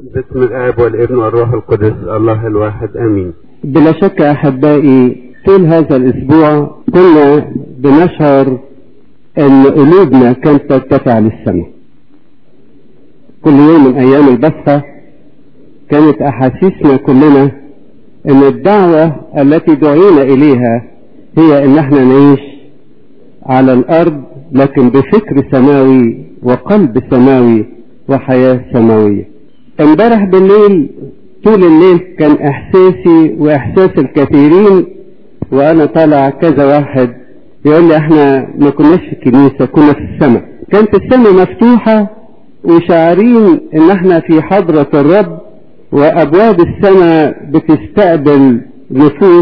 باسم الآب والابن والروح القدس الله الواحد آمين بلا شك أحبائي طول هذا الأسبوع كنا بنشعر أن قلوبنا كانت ترتفع للسماء كل يوم من أيام البصرة كانت أحاسيسنا كلنا أن الدعوة التي دعينا إليها هي أن احنا نعيش على الأرض لكن بفكر سماوي وقلب سماوي وحياة سماوية امبارح بالليل طول الليل كان احساسي واحساس الكثيرين وانا طالع كذا واحد يقول لي احنا ما كناش في الكنيسة كنا في السماء كانت السماء مفتوحة وشعارين ان احنا في حضرة الرب وابواب السماء بتستقبل نفوس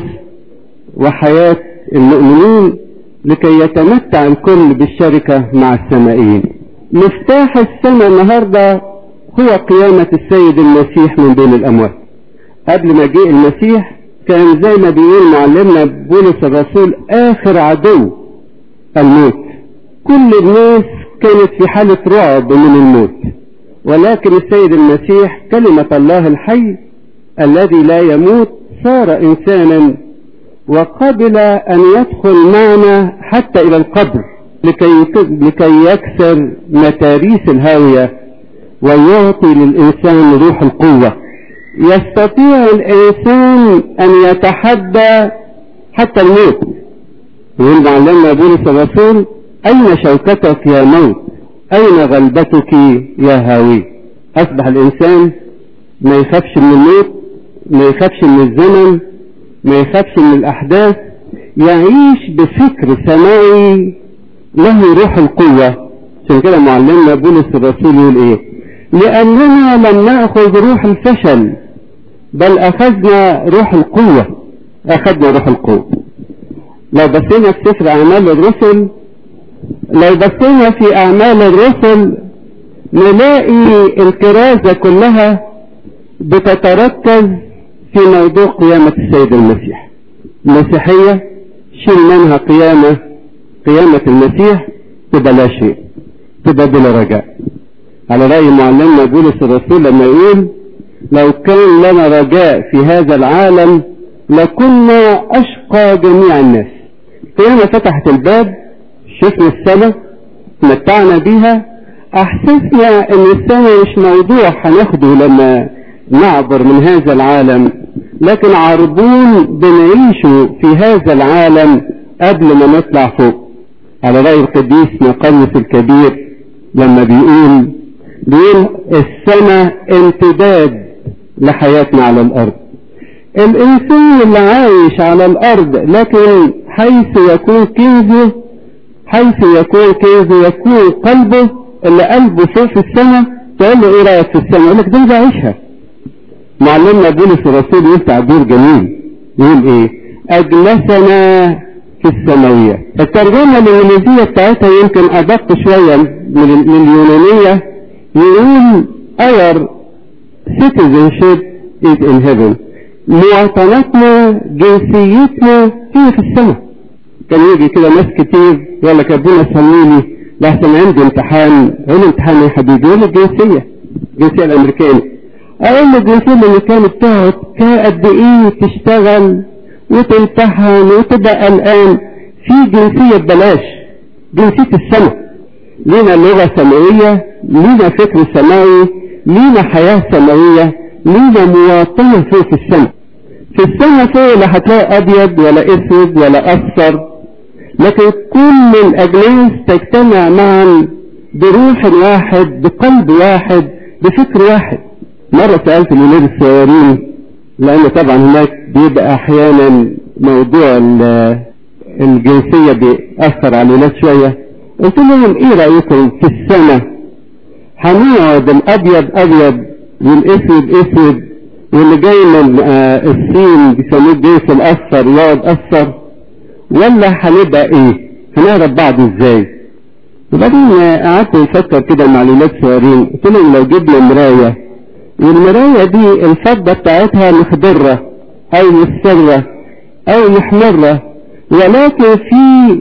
وحياة المؤمنين لكي يتمتع الكل بالشركة مع السمائيين مفتاح السماء النهارده هو قيامة السيد المسيح من بين الأموات قبل ما جاء المسيح كان زي ما بيقول معلمنا بولس الرسول آخر عدو الموت كل الناس كانت في حالة رعب من الموت ولكن السيد المسيح كلمة الله الحي الذي لا يموت صار إنسانا وقبل أن يدخل معنا حتى إلى القبر لكي, لكي يكسر متاريس الهاوية ويعطي للإنسان روح القوة يستطيع الإنسان أن يتحدى حتى الموت يقول معلمنا بولس الرسول أين شوكتك يا موت أين غلبتك يا هاوي أصبح الإنسان ما يخافش من الموت ما يخافش من الزمن ما يخافش من الأحداث يعيش بفكر سماوي له روح القوة عشان كده معلمنا بولس الرسول يقول ايه لأننا لم نأخذ روح الفشل بل أخذنا روح القوة أخذنا روح القوة لو بصينا في سفر أعمال الرسل لو بصينا في أعمال الرسل نلاقي الكرازة كلها بتتركز في موضوع قيامة السيد المسيح المسيحية شيل منها قيامة قيامة المسيح تبقى لا شيء تبقى بلا رجاء على رأي معلمنا بولس الرسول لما يقول لو كان لنا رجاء في هذا العالم لكنا أشقى جميع الناس قيامة فتحت الباب شفنا السماء متعنا بيها أحسسنا أن السماء مش موضوع هناخده لما نعبر من هذا العالم لكن عربون بنعيشه في هذا العالم قبل ما نطلع فوق على رأي القديس مقنس الكبير لما بيقول بيقول السماء امتداد لحياتنا على الأرض الإنسان اللي عايش على الأرض لكن حيث يكون كنزه حيث يكون كنزه يكون قلبه اللي قلبه فوق في السماء تقول له ايه رأيك في السماء يقول لك ده بعيشها معلمنا بولس الرسول يقول تعبير جميل يقول ايه اجلسنا في السماوية الترجمة الانجليزية بتاعتها يمكن ادق شوية من اليونانية يقول our citizenship is in heaven مواطنتنا جنسيتنا هي في السماء كان يجي كده ناس كتير يقول لك ابونا سميني لحسن عندي امتحان اقول له امتحان يا حبيبي يقول لي الجنسيه الجنسيه الامريكانيه اقول له الجنسيه الامريكانيه بتقعد قد ايه تشتغل وتمتحن وتبقى قلقان في جنسيه ببلاش جنسيه السماء لينا لغه سماويه لينا فكر سماوي لينا حياه سماويه لينا مواطنه فوق في السماء في السماء فوق لا هتلاقي ابيض ولا اسود ولا اصفر لكن كل الاجناس تجتمع معا بروح واحد بقلب واحد بفكر واحد مرة سألت الولاد الصغيرين لأن طبعا هناك بيبقى أحيانا موضوع الجنسية بيأثر على الولاد شوية قلت لهم إيه رأيكم في السنة هنقعد الأبيض أبيض والأسود أسود واللي جاي من الصين بيسموه الجيش الأصفر يقعد أصفر ولا هنبقى إيه؟ هنعرف بعض إزاي؟ وبعدين قعدت نفكر كده مع الولاد صغيرين قلت لهم لو جبنا مراية والمراية دي الفضة بتاعتها مخضرة أو مصفرة أو محمرة ولكن في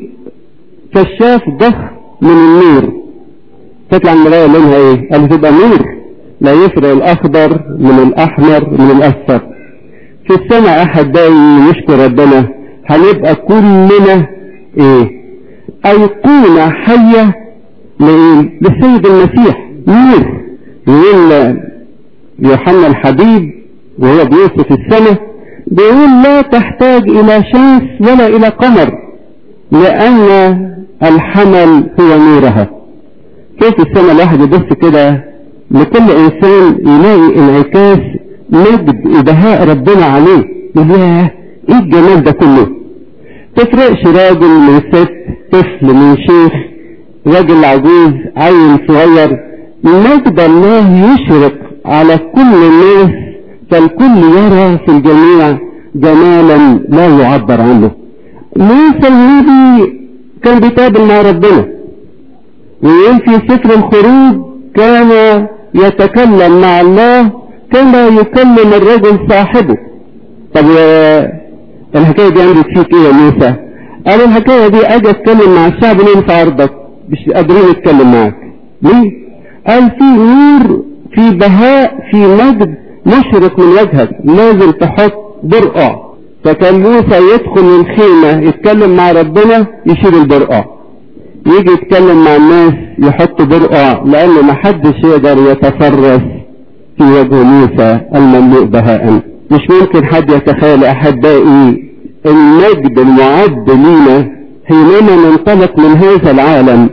كشاف ضخم من النور تطلع المراية لونها ايه؟ قال تبقى نور لا يفرق الأخضر من الأحمر من الأصفر في السماء أحبائي نشكر ربنا هنبقى كلنا إيه أيقونة حية لإيه؟ للسيد المسيح نور يقول يوحنا الحبيب وهو بيوصف السماء بيقول لا تحتاج إلى شمس ولا إلى قمر لأن الحمل هو نورها كيف السماء الواحد يبص كده لكل إنسان يلاقي انعكاس مجد وبهاء ربنا عليه يقول ياه إيه الجمال ده كله تفرقش راجل من ست طفل من شيخ راجل عجوز عيل صغير مجد الله يشرق على كل الناس فالكل يرى في الجميع جمالا لا يعبر عنه موسى النبي كان بيتقابل مع ربنا ويقول في سفر الخروج كان يتكلم مع الله كما يكلم الرجل صاحبه طب الحكاية دي عندك فيك ايه يا موسى قال الحكاية دي اجي اتكلم مع الشعب ليه في عرضك مش قادرين نتكلم معاك ليه قال في نور في بهاء في مجد مشرق من وجهك لازم تحط برقع فكان موسى يدخل الخيمة يتكلم مع ربنا يشيل البرقع يجي يتكلم مع الناس يحط برقع لأن محدش يقدر يتفرس في وجه موسى المملوء بهاء مش ممكن حد يتخيل أحبائي المجد المعد لينا حينما ننطلق من هذا العالم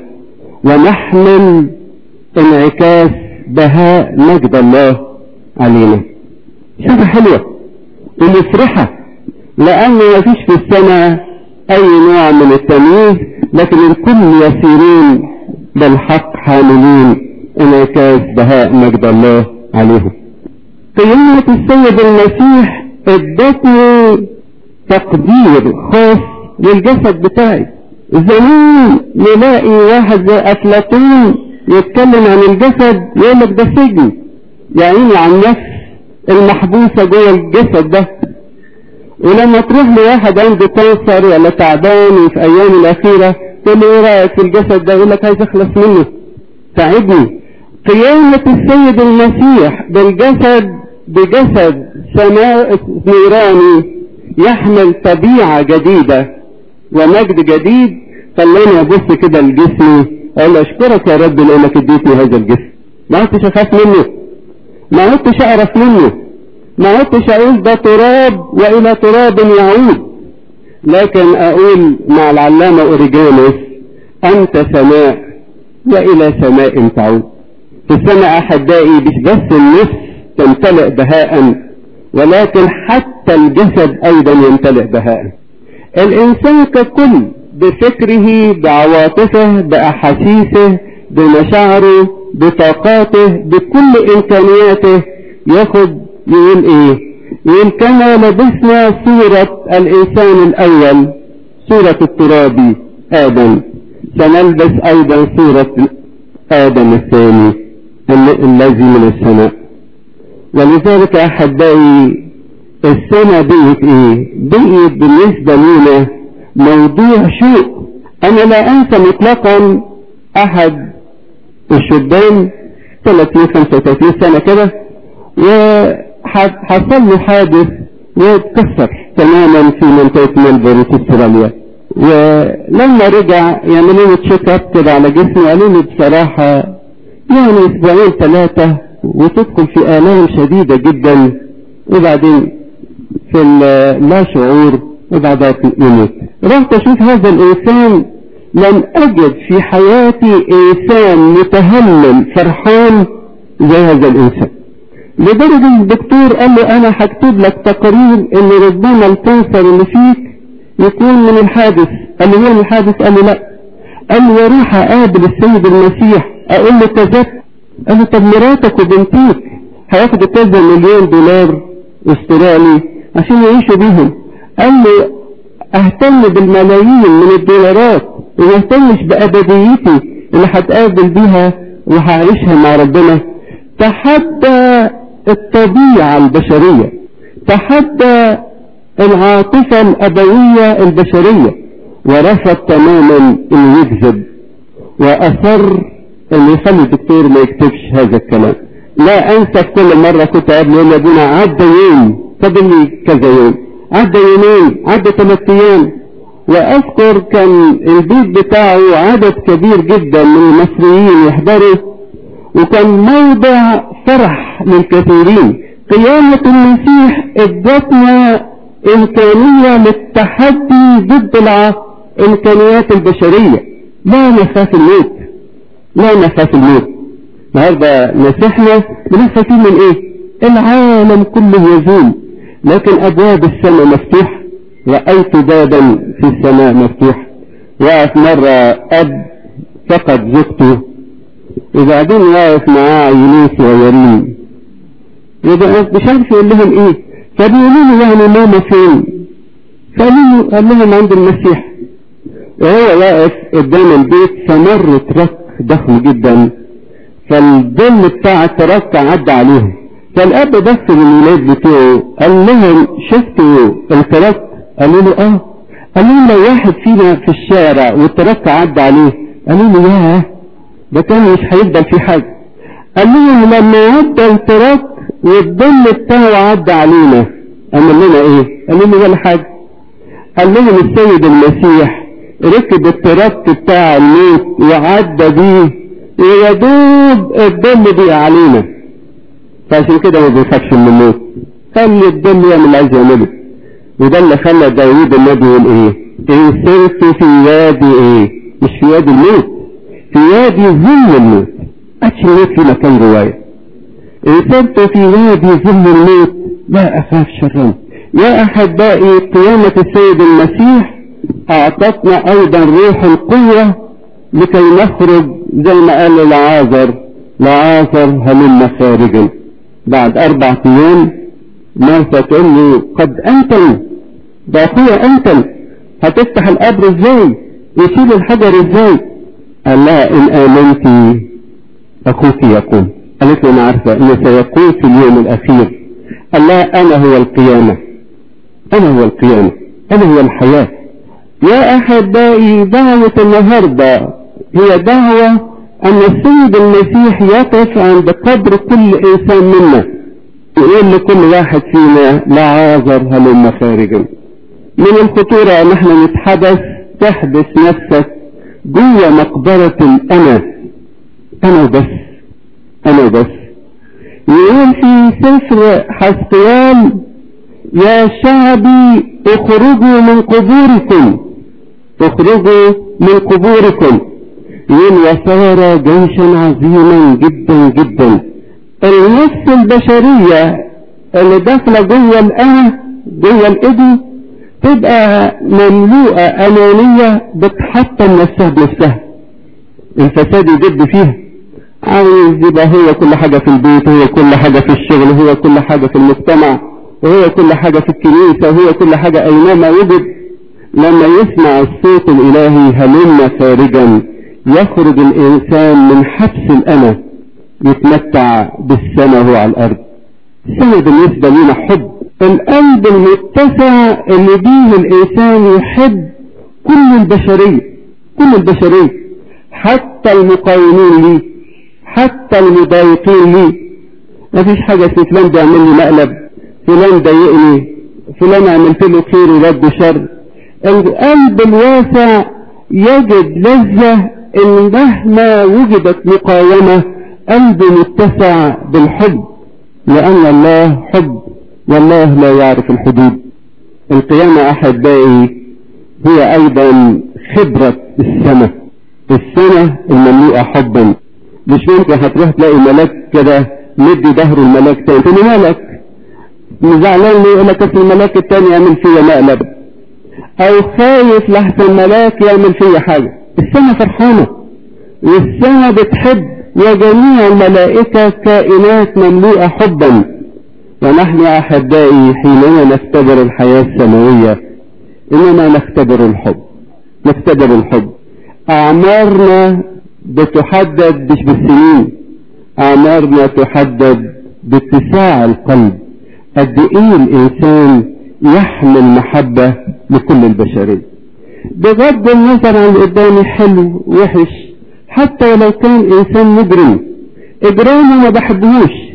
ونحمل انعكاس بهاء مجد الله علينا شوفة حلوة ومفرحة لأن ما فيش في السماء أي نوع من التمييز لكن الكل يسيرون بالحق حاملين انعكاس بهاء مجد الله عليهم قيامة السيد المسيح ادتني تقدير خاص للجسد بتاعي زمان نلاقي واحد زي افلاطون يتكلم عن الجسد يقول لك ده سجن يعني عن نفس المحبوسة جوه الجسد ده ولما تروح لواحد عنده كانسر ولا تعبان في ايام الاخيرة تقول له ايه رايك في الجسد ده يقول لك عايز اخلص منه ساعدني قيامة السيد المسيح بالجسد بجسد سماء نيراني يحمل طبيعة جديدة ومجد جديد خلاني ابص كده لجسمي اقول اشكرك يا رب لانك اديتني هذا الجسم ما عدتش اخاف منه ما عدتش اعرف منه ما عدتش اقول ده تراب والى تراب يعود لكن اقول مع العلامة اوريجانوس انت سماء والى سماء تعود في السماء احبائي مش بس النفس تمتلئ بهاء ولكن حتى الجسد ايضا يمتلئ بهاء الانسان ككل بفكره بعواطفه باحاسيسه بمشاعره بطاقاته بكل امكانياته ياخد يقول ايه يقول كما لبسنا صورة الانسان الاول صورة الترابي ادم سنلبس ايضا صورة ادم الثاني الذي من السماء ولذلك احبائي السنة بقيت ايه بقيت بالنسبة لنا موضوع شوق انا لا انسى مطلقا احد الشبان 30 35 سنة كده وحصل له حادث واتكسر تماما في منطقة ملبورن في استراليا ولما رجع يعملوا له تشيك اب كده على جسمه قالوا له بصراحة يعني اسبوعين ثلاثة وتدخل في آلام شديدة جدا وبعدين في لا شعور وبعدها يموت رحت اشوف هذا الانسان لم اجد في حياتي انسان متهلل فرحان زي هذا الانسان لدرجة الدكتور قال له انا هكتب لك تقرير ان ربما الكانسر اللي فيك يكون من الحادث قال له هو من الحادث قال له لا قال له واروح اقابل السيد المسيح اقول له كذبت قال له طب مراتك وبنتيك هياخدوا كذا مليون دولار استرالي عشان يعيشوا بيهم قال له اهتم بالملايين من الدولارات وما اهتمش بأبديتي اللي هتقابل بيها وهعيشها مع ربنا تحدى الطبيعة البشرية تحدى العاطفة الأبوية البشرية ورفض تماما انه يكذب وأصر انه يخلي الدكتور ما يكتبش هذا الكلام لا انسى كل مرة كنت قبل يقول ابونا عدى يوم فاضل لي كذا يوم عدى يومين عدى ثلاث ايام واذكر كان البيت بتاعه عدد كبير جدا من المصريين يحضروا وكان موضع فرح للكثيرين قيامة المسيح ادتنا امكانية للتحدي ضد الامكانيات البشرية لا نخاف الموت لا نخاف الموت النهارده مسيحنا بنخافين من ايه العالم كله يزول لكن ابواب السماء مفتوحه رايت بابا في السماء مفتوح وقف مره اب فقد زوجته وبعدين واقف معاه عينين صغيرين يبقى مش عارف يقول لهم ايه فبيقولوا له يعني ماما فين فقالوا له قال لهم عند المسيح وهو واقف قدام البيت فمر ترك ضخم جدا فالظل بتاع الترك عدى عليهم فالاب بص للولاد بتوعه قال لهم شفتوا الترك قالوا له اه قالوا له لو واحد فينا في الشارع والترك عدى عليه قالوا له ياه ده كان مش هيفضل في حاجه قال لهم لما عدى الترك والظل بتاعه عدى علينا عمل لنا ايه قالوا له ولا حاجه قال لهم السيد المسيح ركب الترك بتاع الموت وعدى بيه ويا دوب الظل بقى علينا فعشان كده ما بيخافش من الموت خلي الظل يعمل اللي عايز يعمله وده اللي خلى داوود النبي يقول ايه ان سرت في وادي ايه مش في وادي الموت في وادي ظل الموت اتش الموت في مكان جوايا ان سرت في وادي ظل الموت لا اخاف شرا يا احبائي قيامة السيد المسيح اعطتنا ايضا روح القوة لكي نخرج زي ما قال لعازر لعازر هلم خارجا بعد اربع ايام مرثا تقول له قد انتم ده اخويا انتم هتفتح القبر ازاي يشيل الحجر ازاي قال لها ان امنت اخوك يقوم قالت له انا عارفه انه سيقوم في اليوم الاخير قال لها انا هو القيامه انا هو القيامه انا هو الحياه يا احبائي دعوه النهارده هي دعوه ان السيد المسيح يقف عند قبر كل انسان منا يقول لكل واحد فينا لعازر هلم خارجا من الخطورة ان احنا نتحدث تحدث نفسك جوه مقبرة الانا انا وبس انا وبس يقول في سفر حسقيال يا شعبي اخرجوا من قبوركم اخرجوا من قبوركم يقول وصار جيشا عظيما جدا جدا النفس البشرية اللي داخلة جوه الأنا جوه الإيدي تبقى مملوءة أنانية بتحطم نفسها بنفسها الفساد يجد فيها عايز يبقى هو كل حاجة في البيت هو كل حاجة في الشغل هو كل حاجة في المجتمع وهو كل حاجة في الكنيسة وهو كل حاجة أينما وجد لما يسمع الصوت الإلهي هلم خارجا يخرج الإنسان من حبس الأنا يتمتع بالسماء وهو على الأرض السماء بالنسبة لنا حب القلب المتسع اللي بيه الإنسان يحب كل البشرية كل البشرية حتى المقاومين ليه حتى المضايقين ليه ما فيش حاجة اسمها فلان بيعمل لي مقلب فلان ضايقني فلان عملت له خير ورد شر القلب الواسع يجد لذة ان مهما وجدت مقاومة قلب متسع بالحب لأن الله حب والله لا يعرف الحدود القيامة أحبائي هي أيضا خبرة السماء السماء المملوءة حبا مش ممكن هتروح تلاقي ملاك كده مدي ظهر الملاك تاني تقول مالك زعلان ليه يقول لك اصل الملاك التاني يعمل فيا مقلب او خايف لحسن الملاك يعمل فيا حاجة السماء فرحانة والسماء بتحب وجميع الملائكة كائنات مملوءة حبا ونحن أحبائي حينما نختبر الحياة السماوية إنما نختبر الحب نختبر الحب أعمارنا بتحدد مش بالسنين أعمارنا تحدد باتساع القلب قد إيه الإنسان يحمل محبة لكل البشرية بغض النظر عن قدامي حلو وحش حتى ولو كان انسان مجرم اجرامه ما بحبهوش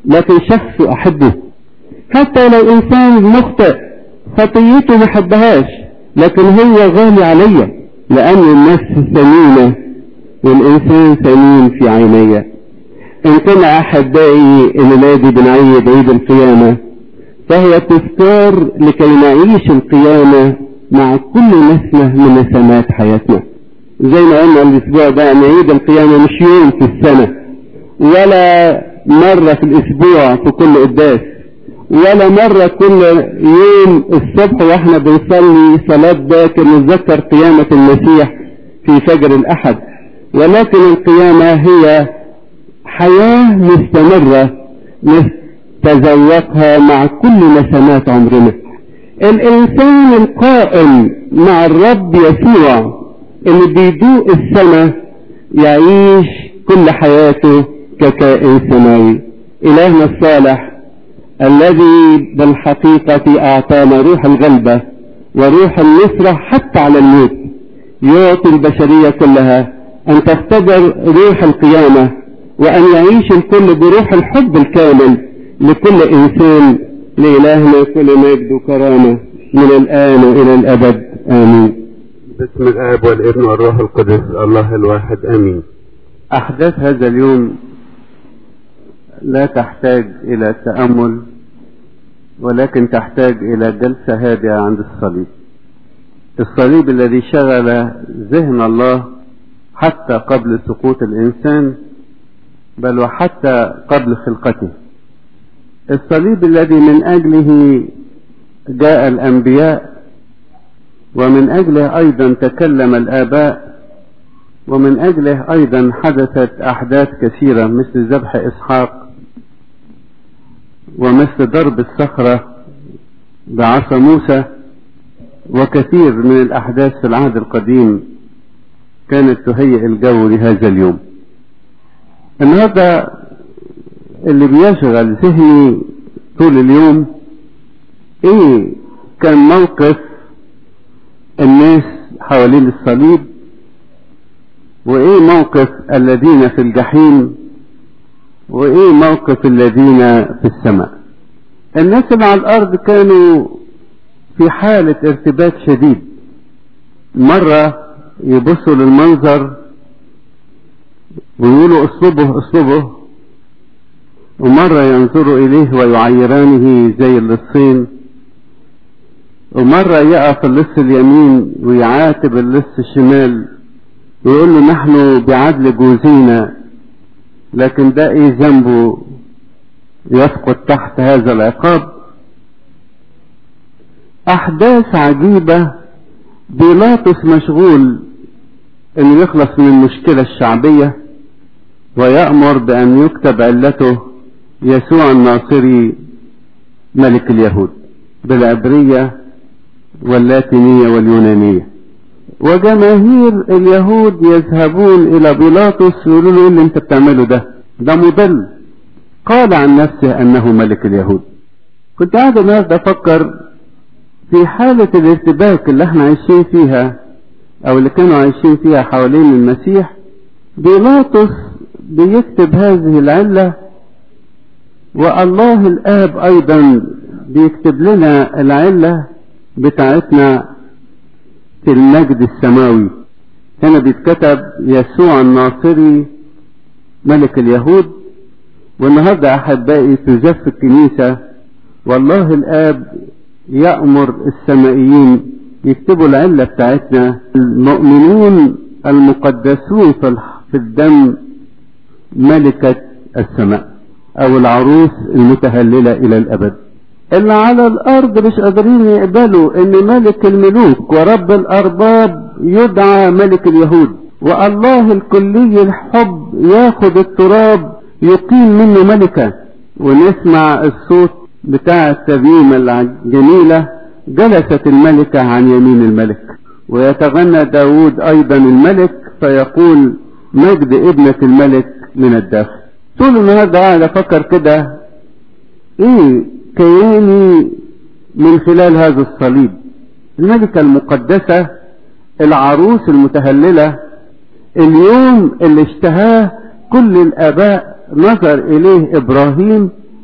لكن شخص أحبه حتى لو إنسان مخطئ خطيته ما حبهاش لكن هو غالي عليا لأن النفس ثمينة والإنسان ثمين في عيني إن كنا أحبائي الذي بنعيد عيد القيامة فهي تذكار لكي نعيش القيامة مع كل نسمة من نسمات حياتنا زي ما قلنا الأسبوع ده أن عيد القيامة مش يوم في السنة ولا مرة في الأسبوع في كل قداس ولا مرة كل يوم الصبح واحنا بنصلي صلاة باكر نتذكر قيامة المسيح في فجر الأحد ولكن القيامة هي حياة مستمرة نتذوقها مع كل نسمات عمرنا الإنسان القائم مع الرب يسوع اللي بيدوق السماء يعيش كل حياته ككائن سماوي إلهنا الصالح الذي بالحقيقة أعطانا روح الغلبة وروح النصرة حتى على الموت يعطي البشرية كلها أن تختبر روح القيامة وأن يعيش الكل بروح الحب الكامل لكل إنسان لإلهنا كل مجد وكرامة من الآن وإلى الأبد آمين باسم الآب والابن والروح القدس الله الواحد آمين أحداث هذا اليوم لا تحتاج إلى تأمل ولكن تحتاج إلى جلسة هادئة عند الصليب الصليب الذي شغل ذهن الله حتى قبل سقوط الإنسان بل وحتى قبل خلقته الصليب الذي من أجله جاء الأنبياء ومن أجله أيضا تكلم الآباء ومن أجله أيضا حدثت أحداث كثيرة مثل ذبح إسحاق ومثل ضرب الصخرة بعصا موسى وكثير من الأحداث في العهد القديم كانت تهيئ الجو لهذا اليوم النهارده اللي بيشغل ذهني طول اليوم ايه كان موقف الناس حوالين الصليب وايه موقف الذين في الجحيم وايه موقف الذين في السماء الناس اللي على الارض كانوا في حالة ارتباك شديد مرة يبصوا للمنظر ويقولوا اصلبه اصلبه ومرة ينظروا إليه ويعيرانه زي اللصين ومرة يقف اللص اليمين ويعاتب اللص الشمال ويقول له نحن بعدل جوزينا لكن ده ايه ذنبه يسقط تحت هذا العقاب احداث عجيبة بيلاطس مشغول انه يخلص من المشكلة الشعبية ويأمر بأن يكتب علته يسوع الناصري ملك اليهود بالعبرية واللاتينية واليونانية وجماهير اليهود يذهبون إلى بيلاطس ويقولوا له إيه اللي أنت بتعمله ده ده مضل قال عن نفسه أنه ملك اليهود كنت قاعد النهارده أفكر في حالة الارتباك اللي احنا عايشين فيها أو اللي كانوا عايشين فيها حوالين المسيح بيلاطس بيكتب هذه العلة والله الآب أيضا بيكتب لنا العلة بتاعتنا في المجد السماوي هنا بيتكتب يسوع الناصري ملك اليهود والنهارده أحبائي تزف الكنيسة والله الآب يأمر السمائيين يكتبوا العلة بتاعتنا المؤمنون المقدسون في الدم ملكة السماء او العروس المتهللة الى الابد اللي على الارض مش قادرين يقبلوا ان ملك الملوك ورب الارباب يدعى ملك اليهود والله الكلي الحب ياخد التراب يقيم منه ملكة ونسمع الصوت بتاع الترنيمة الجميلة جلست الملكة عن يمين الملك ويتغنى داود ايضا الملك فيقول مجد ابنة الملك من الداخل طول النهارده قاعد افكر كده ايه كياني من خلال هذا الصليب الملكة المقدسة العروس المتهللة اليوم اللي اشتهاه كل الاباء نظر اليه ابراهيم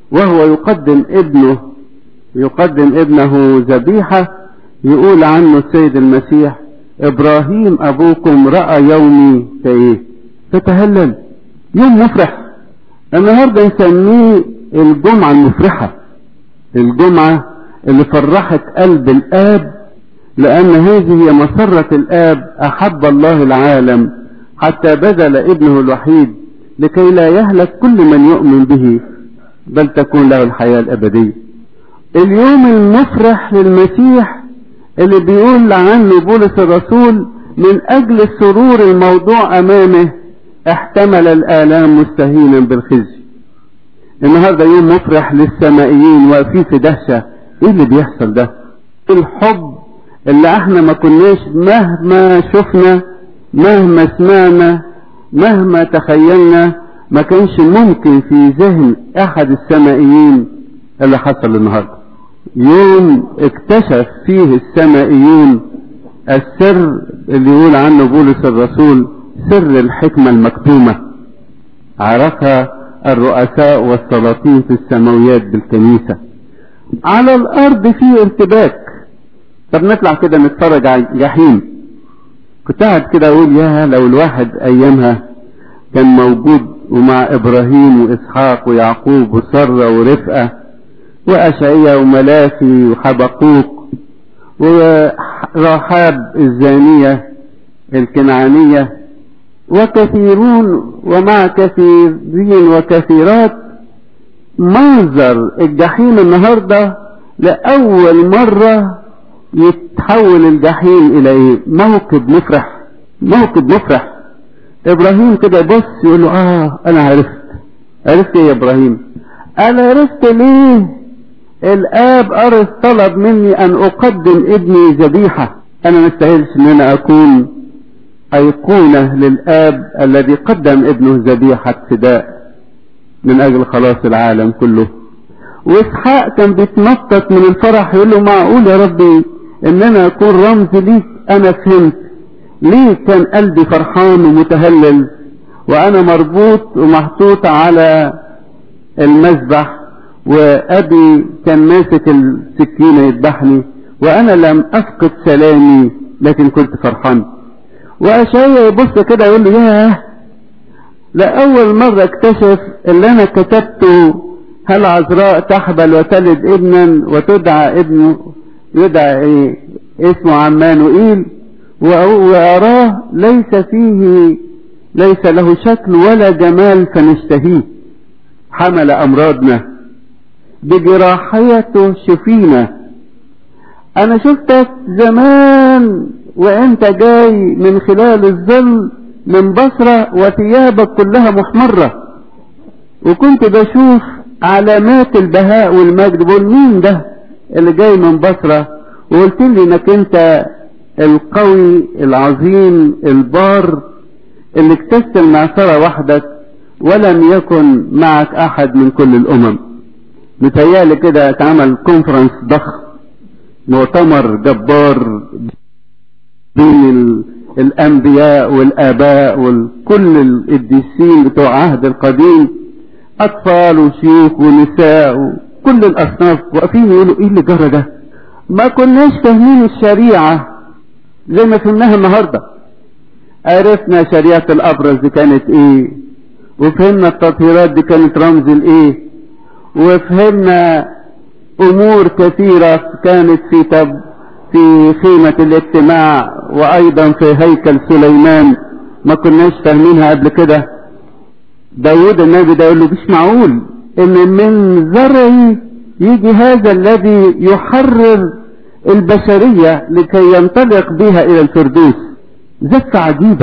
وهو يقدم ابنه يقدم ابنه ذبيحة يقول عنه السيد المسيح ابراهيم ابوكم رأى يومي كايه فتهلل يوم مفرح النهاردة نسميه الجمعة المفرحة الجمعة اللي فرحت قلب الاب لان هذه هي مسرة الاب احب الله العالم حتى بذل ابنه الوحيد لكي لا يهلك كل من يؤمن به بل تكون له الحياة الابدية اليوم المفرح للمسيح اللي بيقول عنه بولس الرسول من اجل السرور الموضوع امامه احتمل الالام مستهينا بالخزي النهارده يوم مفرح للسمائيين واقفين في دهشه ايه اللي بيحصل ده الحب اللي احنا ما كناش مهما شفنا مهما سمعنا مهما تخيلنا ما كانش ممكن في ذهن احد السمائيين اللي حصل النهارده يوم اكتشف فيه السمائيون السر اللي يقول عنه بولس الرسول سر الحكمة المكتومة عرفها الرؤساء والسلاطين في السماويات بالكنيسة على الارض في ارتباك طب نطلع كده نتفرج على جحيم كنت قاعد كده اقول يا لو الواحد ايامها كان موجود ومع ابراهيم واسحاق ويعقوب وسرة ورفقة واشعية وملاكي وحبقوق ورحاب الزانية الكنعانية وكثيرون ومع كثيرين وكثيرات منظر الجحيم النهاردة لأول مرة يتحول الجحيم إلى إيه؟ موكب مفرح موكب مفرح إبراهيم كده يبص يقول له آه أنا عرفت عرفت إيه يا إبراهيم أنا عرفت ليه الآب أرث طلب مني أن أقدم ابني ذبيحة أنا ما استاهلش إن أنا أكون أيقونة للآب الذي قدم ابنه ذبيحة فداء من أجل خلاص العالم كله وإسحاق كان بيتنطط من الفرح يقول له معقول يا ربي إن أنا أكون رمز ليك أنا فهمت ليه كان قلبي فرحان ومتهلل وأنا مربوط ومحطوط على المذبح وأبي كان ماسك السكينة يذبحني وأنا لم أفقد سلامي لكن كنت فرحان وأشعيا يبص كده يقول له ياه لأول مرة اكتشف اللي أنا كتبته هل عذراء تحبل وتلد ابنا وتدعى ابنه يدعى ايه اسمه عمانوئيل وأراه ليس فيه ليس له شكل ولا جمال فنشتهيه حمل أمراضنا بجراحيته شفينا أنا شفتك زمان وأنت جاي من خلال الظل من بصرة وثيابك كلها محمرة وكنت بشوف علامات البهاء والمجد بقول مين ده اللي جاي من بصرة وقلت لي انك انت القوي العظيم البار اللي اكتشت المعصرة وحدك ولم يكن معك احد من كل الامم متهيألي كده اتعمل كونفرنس ضخم مؤتمر جبار بين الانبياء والاباء وكل القديسين بتوع عهد القديم اطفال وشيوخ ونساء وكل الاصناف واقفين يقولوا ايه اللي جرى ده ما كناش فاهمين الشريعة زي ما فهمناها النهاردة عرفنا شريعة الابرز دي كانت ايه وفهمنا التطهيرات دي كانت رمز الايه وفهمنا امور كثيرة كانت في تب في خيمة الاجتماع وايضا في هيكل سليمان ما كناش فاهمينها قبل كده داود النبي ده يقول له مش معقول ان من زرعي يجي هذا الذي يحرر البشرية لكي ينطلق بها الى الفردوس زفة عجيبة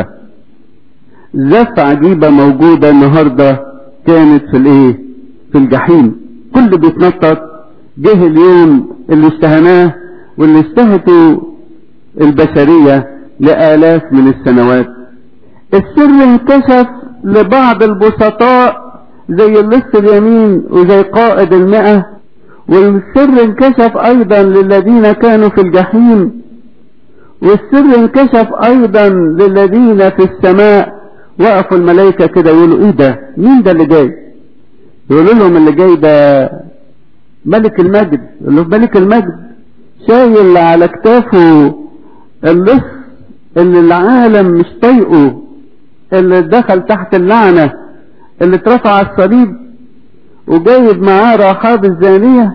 زفة عجيبة موجودة النهاردة كانت في الايه في الجحيم كل بيتنطط جه اليوم اللي اشتهناه واللي اشتهته البشرية لآلاف من السنوات السر انكشف لبعض البسطاء زي اللص اليمين وزي قائد المئة والسر انكشف ايضا للذين كانوا في الجحيم والسر انكشف ايضا للذين في السماء وقفوا الملائكة كده يقولوا ايه ده مين ده اللي جاي يقولوا لهم اللي جاي ده ملك المجد يقول له ملك المجد شايل على كتافه اللص اللي العالم مش طايقه اللي دخل تحت اللعنة اللي اترفع على الصليب وجايب معاه رحاب الزانية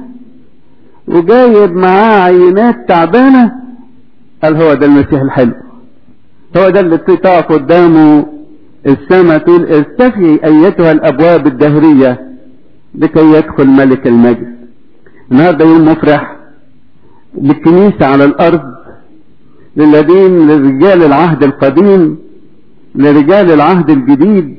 وجايب معاه عينات تعبانة قال هو ده المسيح الحلو هو ده اللي تقف قدامه السماء تقول ارتفعي ايتها الابواب الدهرية لكي يدخل ملك المجد النهارده يوم مفرح للكنيسة على الارض للذين لرجال العهد القديم لرجال العهد الجديد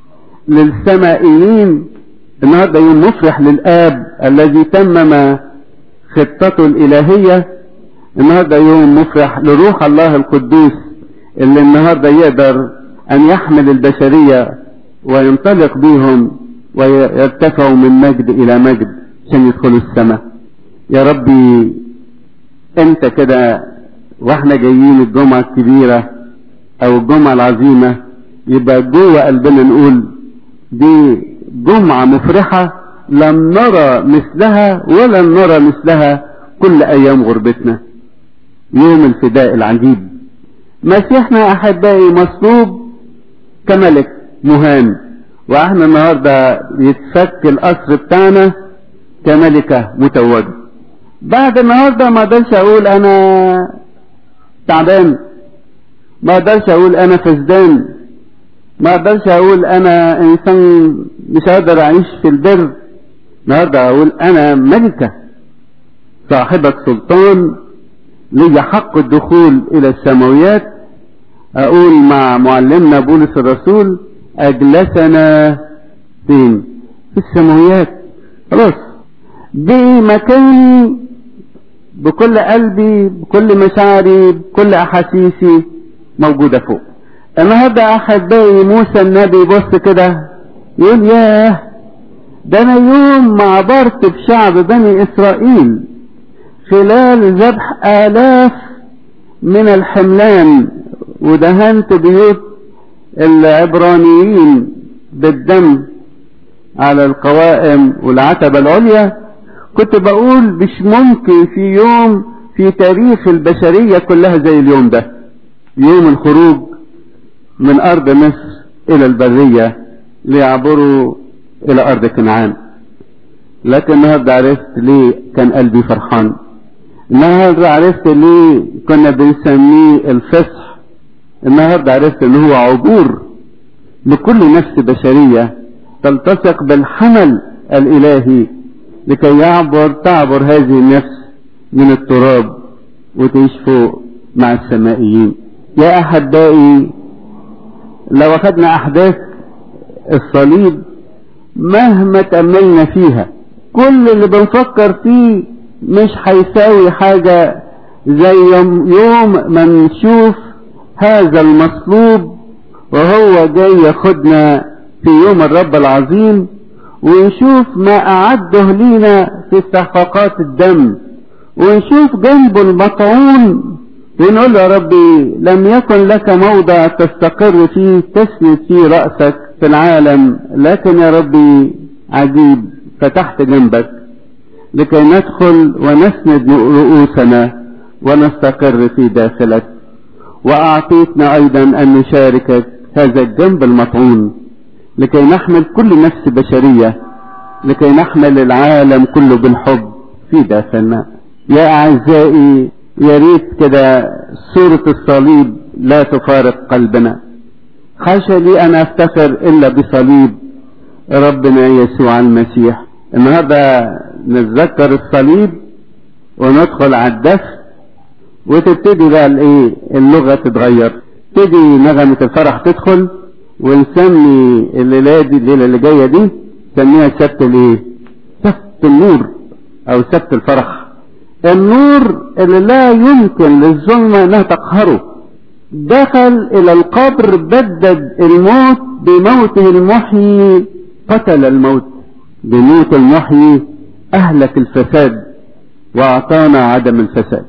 للسمائيين النهارده يوم مفرح للاب الذي تمم خطته الالهيه النهارده يوم مفرح لروح الله القدوس اللي النهارده يقدر ان يحمل البشريه وينطلق بهم ويرتفعوا من مجد الى مجد عشان يدخلوا السماء يا ربي انت كده واحنا جايين الجمعه الكبيره او الجمعه العظيمه يبقى جوه قلبنا نقول دي جمعه مفرحه لم نرى مثلها ولن نرى مثلها كل ايام غربتنا يوم الفداء العجيب مسيحنا احبائي مصلوب كملك مهان واحنا النهارده يتفك القصر بتاعنا كملكه متوجه بعد النهارده ما اقدرش اقول انا تعبان ما اقدرش اقول انا فسدان ما اقدرش اقول انا انسان مش قادر اعيش في البر النهارده اقول انا ملكه صاحبة سلطان لي حق الدخول الى السماويات اقول مع معلمنا بولس الرسول اجلسنا فين في السماويات خلاص بمكاني بكل قلبي بكل مشاعري بكل احاسيسي موجودة فوق النهارده احبائي موسى النبي بص كده يقول ياه ده انا يوم ما عبرت بشعب بني اسرائيل خلال ذبح آلاف من الحملان ودهنت بيوت العبرانيين بالدم على القوائم والعتبة العليا كنت بقول مش ممكن في يوم في تاريخ البشرية كلها زي اليوم ده يوم الخروج من أرض مصر إلى البرية ليعبروا إلى أرض كنعان لكن النهارده عرفت ليه كان قلبي فرحان النهارده عرفت ليه كنا بنسميه الفصح النهارده عرفت ان هو عبور لكل نفس بشريه تلتصق بالحمل الالهي لكي يعبر تعبر هذه النفس من التراب وتعيش فوق مع السمائيين يا احبائي لو اخذنا احداث الصليب مهما تأملنا فيها كل اللي بنفكر فيه مش هيساوي حاجة زي يوم, يوم ما نشوف هذا المصلوب وهو جاي ياخدنا في يوم الرب العظيم ونشوف ما أعده لينا في استحقاقات الدم ونشوف جنبه المطعون ونقول يا ربي لم يكن لك موضع تستقر فيه تسند فيه رأسك في العالم لكن يا ربي عجيب فتحت جنبك لكي ندخل ونسند رؤوسنا ونستقر في داخلك وأعطيتنا أيضا أن نشاركك هذا الجنب المطعون لكي نحمل كل نفس بشرية لكي نحمل العالم كله بالحب في داخلنا يا أعزائي يا ريت كده صورة الصليب لا تفارق قلبنا حاشا لي أن أفتخر إلا بصليب ربنا يسوع المسيح النهارده نتذكر الصليب وندخل على الدفن وتبتدي بقى الايه اللغه تتغير تبتدي نغمه الفرح تدخل ونسمي الليله دي الليله اللي جايه دي نسميها سبت الايه؟ سبت النور او سبت الفرح النور اللي لا يمكن للظلمه انها تقهره دخل الى القبر بدد الموت بموته المحيي قتل الموت بموت المحيي اهلك الفساد واعطانا عدم الفساد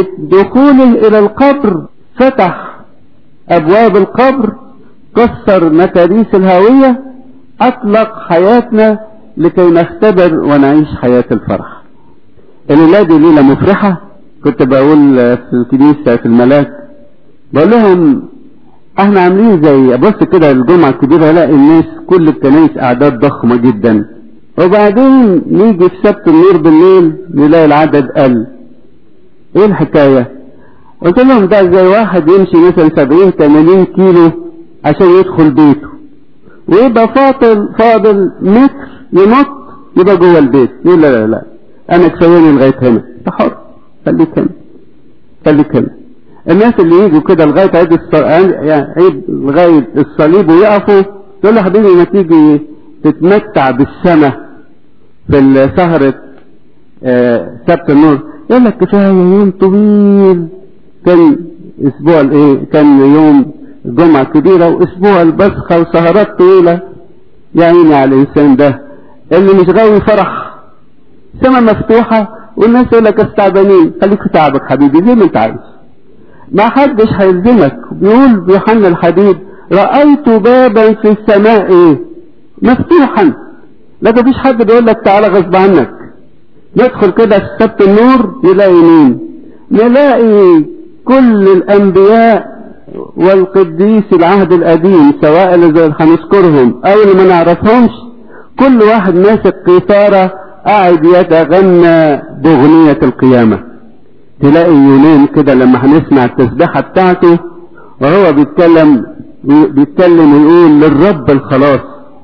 بدخوله الى القبر فتح ابواب القبر كسر متاريس الهوية اطلق حياتنا لكي نختبر ونعيش حياة الفرح الليلة دي ليلة مفرحة كنت بقول في الكنيسة في الملاك بقول لهم احنا عاملين زي ابص كده الجمعة الكبيرة الاقي الناس كل الكنايس اعداد ضخمة جدا وبعدين نيجي في سبت النور بالليل نلاقي العدد قل ايه الحكاية قلت لهم ده زي واحد يمشي مثلا 70 80 كيلو عشان يدخل بيته ويبقى فاضل فاضل متر ينط يبقى جوه البيت يقول لا لا لا انا كفاياني لغايه هنا انت حر خليك هنا خليك هنا الناس اللي يجوا كده لغايه عيد يعني عيد لغايه الصليب ويقفوا تقول له حبيبي ما تيجي تتمتع بالسماء في سهرة آه سبت النور يقول لك كفايه يوم طويل كان اسبوع الايه كان يوم الجمعة الكبيرة واسبوع البسخة وسهرات طويلة يا عيني على الانسان ده اللي مش غاوي فرح سما مفتوحة والناس يقول لك استعبانين خليك في تعبك حبيبي زي ما انت عايز ما حدش هيلزمك بيقول يوحنا الحبيب رأيت بابا في السماء ايه مفتوحا لا مفيش حد بيقول لك تعالى غصب عنك ندخل كده في سبت النور نلاقي مين نلاقي كل الانبياء والقديس العهد القديم سواء اللي هنذكرهم او اللي ما نعرفهمش كل واحد ماسك قيثارة قاعد يتغنى باغنية القيامة تلاقي يونان كده لما هنسمع التسبيحة بتاعته وهو بيتكلم بيتكلم ويقول للرب الخلاص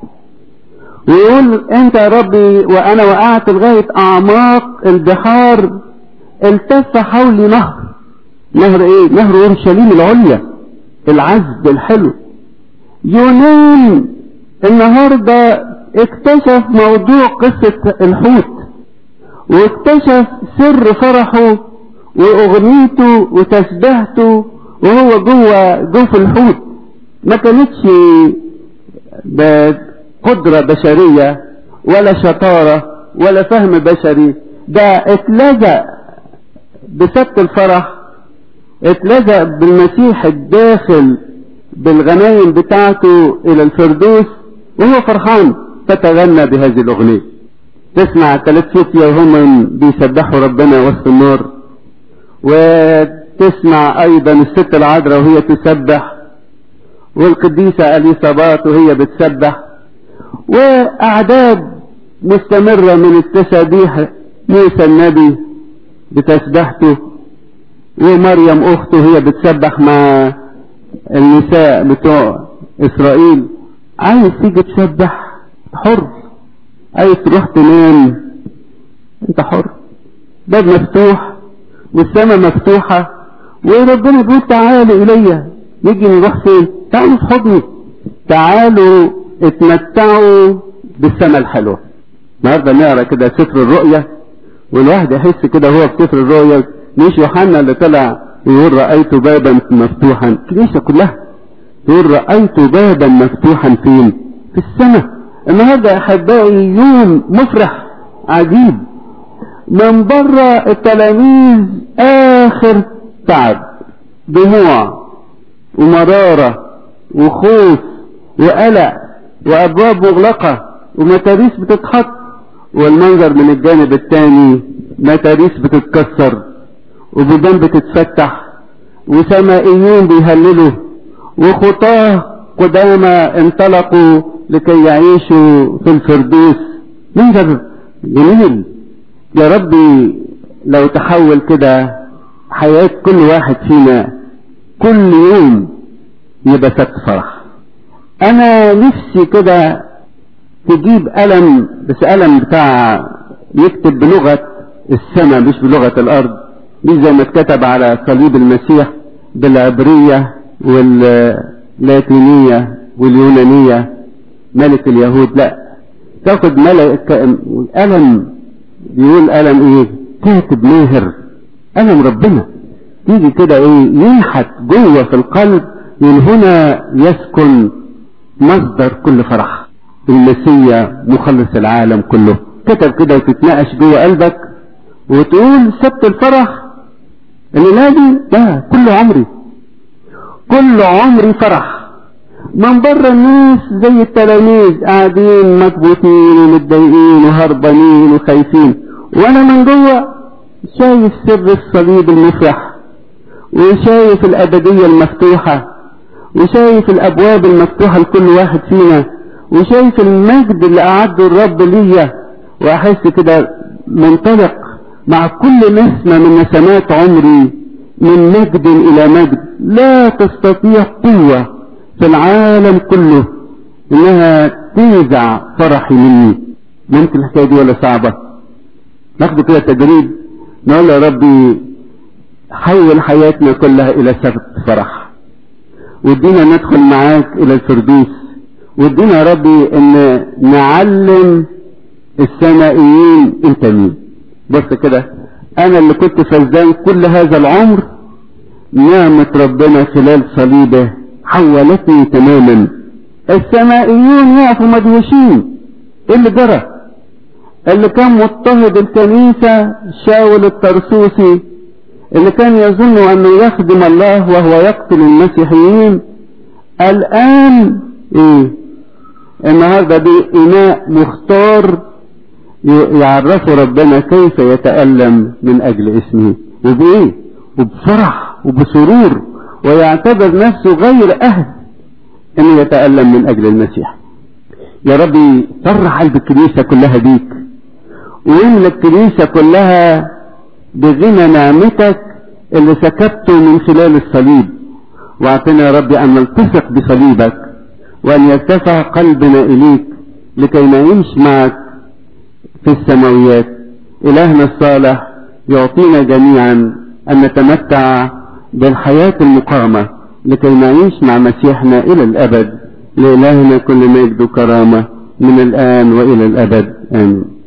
ويقول انت يا ربي وانا وقعت لغاية اعماق البحار التف حولي نهر نهر ايه نهر اورشليم العليا العذب الحلو يونان النهاردة اكتشف موضوع قصة الحوت واكتشف سر فرحه واغنيته وتسبيحته وهو جوه جوه الحوت ما كانتش بقدرة بشرية ولا شطارة ولا فهم بشري ده اتلزق بسبت الفرح اتلزق بالمسيح الداخل بالغنايم بتاعته الى الفردوس وهو فرحان فتغنى بهذه الاغنية تسمع ثلاث فتية وهم بيسبحوا ربنا وسط النار وتسمع ايضا الست العذراء وهي تسبح والقديسة اليصابات وهي بتسبح واعداد مستمرة من التسابيح موسى النبي بتسبحته ومريم اخته هي بتسبح مع النساء بتوع اسرائيل عايز تيجي تسبح حر عايز تروح تنام انت حر باب مفتوح والسماء مفتوحة وربنا بيقول تعالوا الي نيجي نروح فين تعالوا في حضني تعالوا اتمتعوا بالسماء الحلوة النهارده نقرا كده سفر الرؤيا والواحد يحس كده هو في سفر الرؤيا مش يوحنا اللي طلع يقول رأيت بابا مفتوحا الكنيسة كلها يقول رأيت بابا مفتوحا فين في السماء النهاردة أحبائي يوم مفرح عجيب من بره التلاميذ آخر تعب دموع ومرارة وخوف وقلق وأبواب مغلقة ومتاريس بتتحط والمنظر من الجانب الثاني متاريس بتتكسر وبيبان بتتفتح وسمائيين بيهللوا وخطاه قدامى انطلقوا لكي يعيشوا في الفردوس منظر جميل يا ربي لو تحول كده حياة كل واحد فينا كل يوم يبقى سبت فرح انا نفسي كده تجيب قلم بس قلم بتاع يكتب بلغة السماء مش بلغة الارض دي زي ما اتكتب على صليب المسيح بالعبرية واللاتينية واليونانية ملك اليهود لا تاخد ملك قلم بيقول قلم ايه كاتب ماهر قلم ربنا تيجي كده ايه ينحت جوه في القلب من هنا يسكن مصدر كل فرح المسيا مخلص العالم كله كتب كده وتتناقش جوه قلبك وتقول سبت الفرح الليلة دي ده كل عمري كل عمري فرح من بره الناس زي التلاميذ قاعدين مكبوتين ومتضايقين وهربانين وخايفين وانا من جوه شايف سر الصليب المفرح وشايف الابديه المفتوحه وشايف الابواب المفتوحه لكل واحد فينا وشايف المجد اللي اعده الرب ليا واحس كده منطلق مع كل نسمه من نسمات عمري من مجد الى مجد لا تستطيع قوه في العالم كله انها تنزع فرحي مني ممكن الحكايه دي ولا صعبه ناخده كده تدريب نقول يا ربي حول حياتنا كلها الى سبت فرح وادينا ندخل معاك الى الفردوس وادينا يا ربي ان نعلم السمائيين انت مين بص كده انا اللي كنت فزدان كل هذا العمر نعمة ربنا خلال صليبه حولتني تماما السمائيون يقفوا مدهوشين ايه اللي جرى اللي كان مضطهد الكنيسة شاول الطرسوسي اللي كان يظن انه يخدم الله وهو يقتل المسيحيين الان ايه النهارده دي اناء مختار يعرفوا ربنا كيف يتألم من اجل اسمه وبايه وبفرح وبسرور ويعتبر نفسه غير اهل ان يتألم من اجل المسيح يا ربي فرح قلب الكنيسة كلها بيك واملى الكنيسة كلها بغنى نعمتك اللي سكبته من خلال الصليب واعطنا يا ربي ان نلتصق بصليبك وان يرتفع قلبنا اليك لكي نعيش معك في السماويات الهنا الصالح يعطينا جميعا ان نتمتع بالحياة المقامة لكي نعيش مع مسيحنا الى الابد لالهنا كل مجد وكرامة من الان والى الابد امين